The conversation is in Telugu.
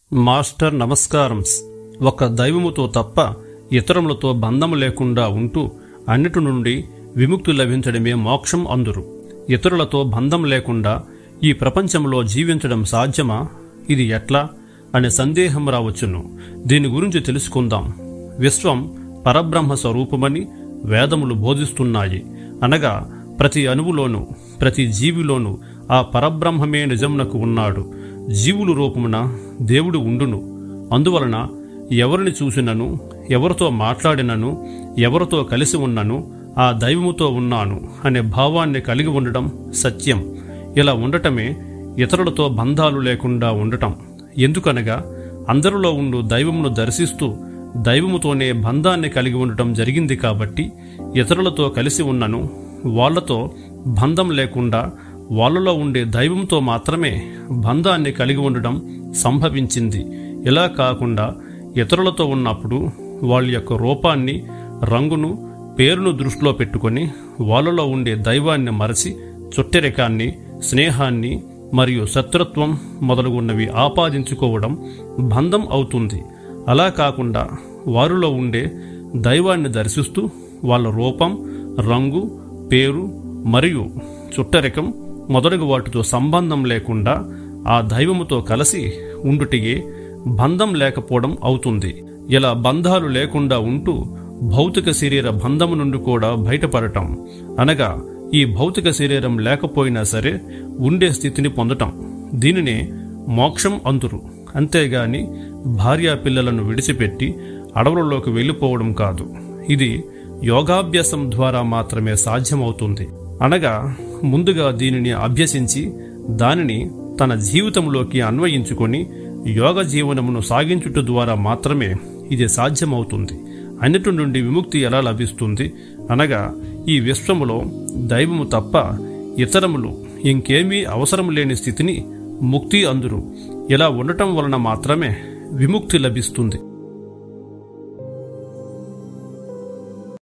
మాస్టర్ నమస్కారంస్ ఒక దైవముతో తప్ప ఇతరములతో బంధము లేకుండా ఉంటూ అన్నిటి నుండి విముక్తి లభించడమే మోక్షం అందురు ఇతరులతో బంధం లేకుండా ఈ ప్రపంచంలో జీవించడం సాధ్యమా ఇది ఎట్లా అనే సందేహం రావచ్చును దీని గురించి తెలుసుకుందాం విశ్వం పరబ్రహ్మ స్వరూపమని వేదములు బోధిస్తున్నాయి అనగా ప్రతి అణువులోనూ ప్రతి జీవిలోనూ ఆ పరబ్రహ్మమే నిజమునకు ఉన్నాడు జీవులు రూపమున దేవుడు ఉండును అందువలన ఎవరిని చూసినను ఎవరితో మాట్లాడినను ఎవరితో కలిసి ఉన్నను ఆ దైవముతో ఉన్నాను అనే భావాన్ని కలిగి ఉండటం సత్యం ఇలా ఉండటమే ఇతరులతో బంధాలు లేకుండా ఉండటం ఎందుకనగా అందరిలో ఉండు దైవమును దర్శిస్తూ దైవముతోనే బంధాన్ని కలిగి ఉండటం జరిగింది కాబట్టి ఇతరులతో కలిసి ఉన్నను వాళ్లతో బంధం లేకుండా వాళ్ళలో ఉండే దైవంతో మాత్రమే బంధాన్ని కలిగి ఉండడం సంభవించింది ఇలా కాకుండా ఇతరులతో ఉన్నప్పుడు వాళ్ళ యొక్క రూపాన్ని రంగును పేరును దృష్టిలో పెట్టుకొని వాళ్ళలో ఉండే దైవాన్ని మరచి చుట్టరికాన్ని స్నేహాన్ని మరియు శత్రుత్వం మొదలగున్నవి ఆపాదించుకోవడం బంధం అవుతుంది అలా కాకుండా వారిలో ఉండే దైవాన్ని దర్శిస్తూ వాళ్ళ రూపం రంగు పేరు మరియు చుట్టరికం మొదలగు వాటితో సంబంధం లేకుండా ఆ దైవముతో కలిసి ఉండుటిగే బంధం లేకపోవడం అవుతుంది ఇలా బంధాలు లేకుండా ఉంటూ భౌతిక శరీర బంధము నుండి కూడా బయటపడటం అనగా ఈ భౌతిక శరీరం లేకపోయినా సరే ఉండే స్థితిని పొందటం దీనినే మోక్షం అందురు అంతేగాని భార్యా పిల్లలను విడిచిపెట్టి అడవులలోకి వెళ్ళిపోవడం కాదు ఇది యోగాభ్యాసం ద్వారా మాత్రమే సాధ్యమవుతుంది అనగా ముందుగా దీనిని అభ్యసించి దానిని తన జీవితంలోకి అన్వయించుకొని యోగ జీవనమును సాగించుట ద్వారా మాత్రమే ఇది సాధ్యమవుతుంది అన్నిటి నుండి విముక్తి ఎలా లభిస్తుంది అనగా ఈ విశ్వములో దైవము తప్ప ఇతరములు ఇంకేమీ అవసరం లేని స్థితిని ముక్తి అందురు ఇలా ఉండటం వలన మాత్రమే విముక్తి లభిస్తుంది